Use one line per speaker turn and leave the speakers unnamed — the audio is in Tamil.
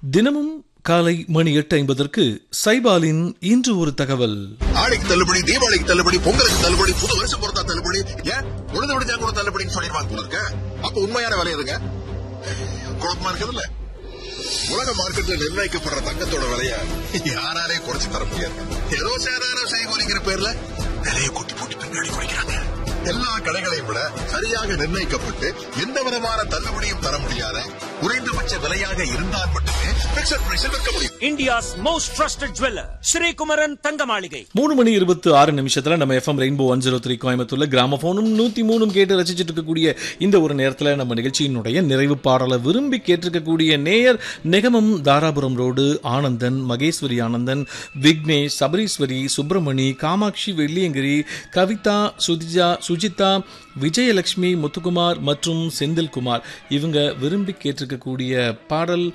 தினமும் காலை மணி எட்டு ஐம்பதற்கு சைபாலின் இன்று ஒரு தகவல்
ஆடிக்கு தள்ளுபடி தீபாவளிக்கு தள்ளுபடி பொங்கலுக்கு தள்ளுபடி புது வருஷம் பொறுத்தா தள்ளுபடி ஏன் உழுது விடுஞ்சா கூட தள்ளுபடின்னு சொல்லிடுவாங்க போல இருக்க அப்ப உண்மையான விலை எதுங்க குழப்பமா இருக்குதுல்ல உலக மார்க்கெட்ல நிர்ணயிக்கப்படுற தங்கத்தோட விலைய யாராலே குறைச்சு தர முடியாது ஏதோ சேதாரம் செய்கூலிங்கிற பேர்ல விலையை கூட்டி போட்டு பின்னாடி குறைக்கிறாங்க எல்லா கடைகளையும் விட சரியாக நிர்ணயிக்கப்பட்டு எந்த விதமான தள்ளுபடியும் தர முடியாத குறைந்தபட்ச விலையாக இருந்தால் மட்டுமே பிக்சர் பிரைஸில் விற்க முடியும்
India's most trusted jeweler, Sri Kumaran Thangamaligai.
மூணு மணி இருபத்தி ஆறு நிமிஷத்துல நம்ம FM rainbow one zero three கோயம்புத்தூர்ல கிராமபோனும் நூத்தி மூணும் கேட்டு ரசிச்சிட்டு இருக்கக்கூடிய இந்த ஒரு நேரத்துல நம்ம நிகழ்ச்சியினுடைய நிறைவு பாடலை விரும்பி கேட்டிருக்கக்கூடிய நேயர் நெகமம் தாராபுரம் ரோடு ஆனந்தன் மகேஸ்வரி ஆனந்தன் விக்னேஷ் சபரீஸ்வரி சுப்பிரமணி காமாட்சி வெள்ளியங்கிரி கவிதா சுதிஜா சுஜிதா விஜயலட்சுமி முத்துக்குமார் மற்றும் செந்தில்குமார் இவங்க விரும்பி கேட்டிருக்கக்கூடிய பாடல்